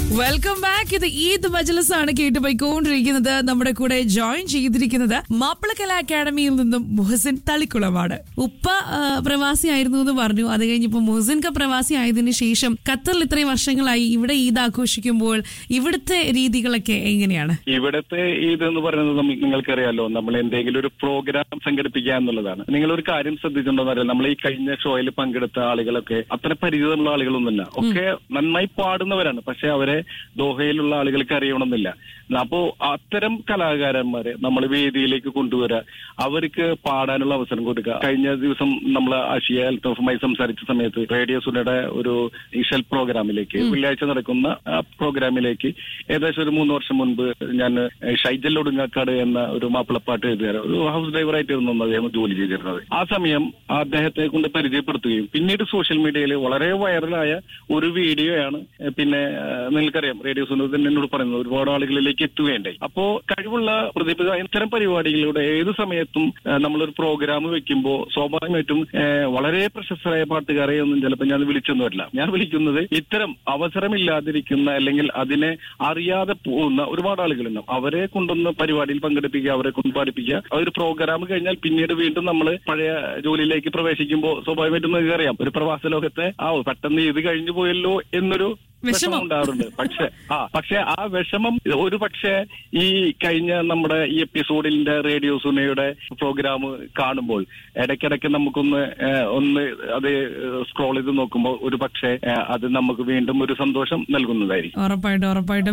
Welcome back ഇത് ഈദ് മജലസ് ആണ് കേട്ടുപോയിക്കൊണ്ടിരിക്കുന്നത് നമ്മുടെ കൂടെ ജോയിൻ ചെയ്തിരിക്കുന്നത് മാപ്പിളക്കല അക്കാദമിയിൽ നിന്നും മുഹസിൻ തളിക്കുളമാണ് ഉപ്പ ആ, പ്രവാസിയായിരുന്നു എന്ന് പറഞ്ഞു അത് കഴിഞ്ഞപ്പോ മുഹസിൻ ക പ്രവാസി ആയതിനു ശേഷം ഖത്തറിൽ ഇത്രയും വർഷങ്ങളായി ഇവിടെ ഈദ് ആഘോഷിക്കുമ്പോൾ ഇവിടുത്തെ രീതികളൊക്കെ എങ്ങനെയാണ് ഇവിടത്തെ ഇതെന്ന് പറയുന്നത് നമ്മ- നിങ്ങൾക്കറിയാലോ നമ്മൾ എന്തെങ്കിലും ഒരു പ്രോഗ്രാം സംഘടിപ്പിക്കുക എന്നുള്ളതാണ് നിങ്ങൾ ഒരു കാര്യം ശ്രദ്ധിച്ചിട്ടുണ്ടോ അറിയാം നമ്മൾ ഈ കഴിഞ്ഞ ഷോയിൽ പങ്കെടുത്ത ആളുകളൊക്കെ അത്ര പരിചയമുള്ള ആളുകളൊന്നുമില്ല ഒക്കെ നന്നായി പാടുന്നവരാണ് പക്ഷെ അവരെ ദോഹയിലുള്ള ആളുകൾക്ക് അറിയണമെന്നില്ല അപ്പോ അത്തരം കലാകാരന്മാരെ നമ്മൾ വേദിയിലേക്ക് കൊണ്ടുവരിക അവർക്ക് പാടാനുള്ള അവസരം കൊടുക്കുക കഴിഞ്ഞ ദിവസം നമ്മൾ അഷിയ അൽത്തോഫുമായി സംസാരിച്ച സമയത്ത് റേഡിയോ സുനയുടെ ഒരു ഇഷൽ പ്രോഗ്രാമിലേക്ക് വെള്ളിയാഴ്ച നടക്കുന്ന ആ പ്രോഗ്രാമിലേക്ക് ഏകദേശം ഒരു മൂന്ന് വർഷം മുൻപ് ഞാൻ ഷൈജൽ ഒടുങ്ങാക്കാട് എന്ന ഒരു മാപ്പിളപ്പാട്ട് എഴുതുകാരൻ ഒരു ഹൗസ് ഡ്രൈവറായിട്ടായിരുന്നു അദ്ദേഹം ജോലി ചെയ്തിരുന്നത് ആ സമയം അദ്ദേഹത്തെ കൊണ്ട് പരിചയപ്പെടുത്തുകയും പിന്നീട് സോഷ്യൽ മീഡിയയിൽ വളരെ വൈറലായ ഒരു വീഡിയോയാണ് ഏഹ് പിന്നെ ഏഹ് നിങ്ങൾക്കറിയാം റേഡിയോ സുനു തന്നെ എന്നോട് പറയുന്നത് ഒരുപാട് ആളുകളിലേക്ക് എത്തുകയുണ്ടായി അപ്പോ കഴിവുള്ള പ്രതിഭ ഇത്തരം പരിപാടികളിലൂടെ ഏത് സമയത്തും ഏഹ് നമ്മളൊരു പ്രോഗ്രാം വെക്കുമ്പോൾ സ്വാഭാവികമായിട്ടും ഏഹ് വളരെ പ്രശസ്തരായ പാട്ടുകാരെ ഒന്നും ചിലപ്പോൾ ഞാൻ വിളിച്ചൊന്നും വരില്ല ഞാൻ വിളിക്കുന്നത് ഇത്തരം അവസരമില്ലാതിരിക്കുന്ന അല്ലെങ്കിൽ അതിനെ അറിയാതെ പോകുന്ന ഒരുപാട് ആളുകളുണ്ടാവും അവരെ കൊണ്ടൊന്ന് പരിപാടിയിൽ പങ്കെടുപ്പിക്കുക അവരെ കൊണ്ട് പാടിപ്പിക്കുക ആ ഒരു പ്രോഗ്രാം കഴിഞ്ഞാൽ പിന്നീട് വീണ്ടും നമ്മൾ പഴയ ജോലിയിലേക്ക് പ്രവേശിക്കുമ്പോൾ സ്വാഭാവികമായിട്ടും നിങ്ങൾക്ക് അറിയാം ഒരു പ്രവാസ ലോകത്തെ ആ പെട്ടെന്ന് ഇത് കഴിഞ്ഞു പോയല്ലോ എന്നൊരു വിഷമം. വിഷമം ഉണ്ടാകാറുണ്ട് പക്ഷെ ആ പക്ഷെ ആ വിഷമം ഒരു പക്ഷേ ഈ കഴിഞ്ഞ നമ്മുടെ ഈ എപ്പിസോഡിന്റെ റേഡിയോ സുനയുടെ പ്രോഗ്രാം കാണുമ്പോൾ ഇടയ്ക്കിടയ്ക്ക് നമുക്കൊന്ന് ഏഹ്, ഒന്ന് അത് സ്ക്രോൾ ചെയ്ത് നോക്കുമ്പോൾ ഒരു പക്ഷേ ഏഹ്, അത് നമുക്ക് വീണ്ടും ഒരു സന്തോഷം നൽകുന്നതായിരിക്കും ഉറപ്പായിട്ടും ഉറപ്പായിട്ടും